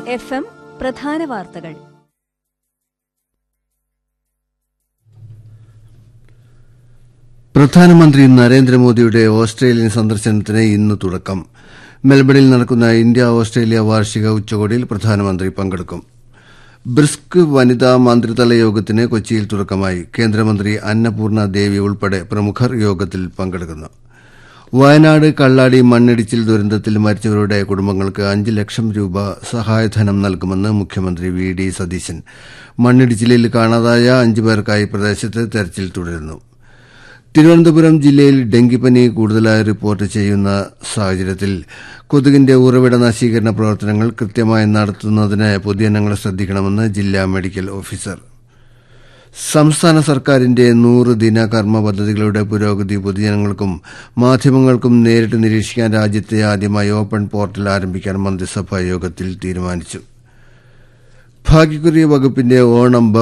F M പ്രധാന വാർത്തകൾ പ്രധാനമന്ത്രി നരേന്ദ്രമോദിയുടെ ഓസ്ട്രേലിയൻ സന്ദർശനത്തിന് ഇന്ന് തുടക്കം മെൽബണിൽ നടക്കുന്ന ഇന്ത്യ ഓസ്ട്രേലിയ വാർഷിക ഉച്ചകോടിയിൽ പ്രധാനമന്ത്രി പങ്കെടുക്കും ബ്രിസ്ക് വനിതാ മന്ത്രിതല യോഗത്തിന് കൊച്ചിയിൽ തുടക്കമായി കേന്ദ്രമന്ത്രി അന്നപൂർണ ദേവി ഉൾപ്പെടെ പ്രമുഖർ യോഗത്തിൽ പങ്കെടുക്കുന്നു വയനാട് കള്ളാടി മണ്ണിടിച്ചിൽ ദുരന്തത്തിൽ മരിച്ചവരുടെ കുടുംബങ്ങൾക്ക് അഞ്ച് ലക്ഷം രൂപ സഹായധനം നൽകുമെന്ന് മുഖ്യമന്ത്രി വി ഡി സതീശൻ മണ്ണിടിച്ചിലിൽ കാണാതായ അഞ്ചു പേർക്കായി പ്രദേശത്ത് തെരച്ചിൽ തുടരുന്നു തിരുവനന്തപുരം ജില്ലയിൽ ഡെങ്കിപ്പനി കൂടുതലായി റിപ്പോർട്ട് ചെയ്യുന്ന സാഹചര്യത്തിൽ കൊതുകിന്റെ ഉറവിട നശീകരണ പ്രവർത്തനങ്ങൾ കൃത്യമായി നടത്തുന്നതിന് പൊതുജനങ്ങൾ ശ്രദ്ധിക്കണമെന്ന് ജില്ലാ മെഡിക്കൽ ഓഫീസർ സംസ്ഥാന സർക്കാരിന്റെ നൂറ് ദിന കർമ്മ പദ്ധതികളുടെ പുരോഗതി പൊതുജനങ്ങൾക്കും മാധ്യമങ്ങൾക്കും നേരിട്ട് നിരീക്ഷിക്കാൻ രാജ്യത്തെ ആദ്യമായി ഓപ്പൺ പോർട്ടൽ ആരംഭിക്കാൻ മന്ത്രിസഭാ യോഗത്തിൽ തീരുമാനിച്ചു ഭാഗ്യക്കുറി വകുപ്പിന്റെ ഓണം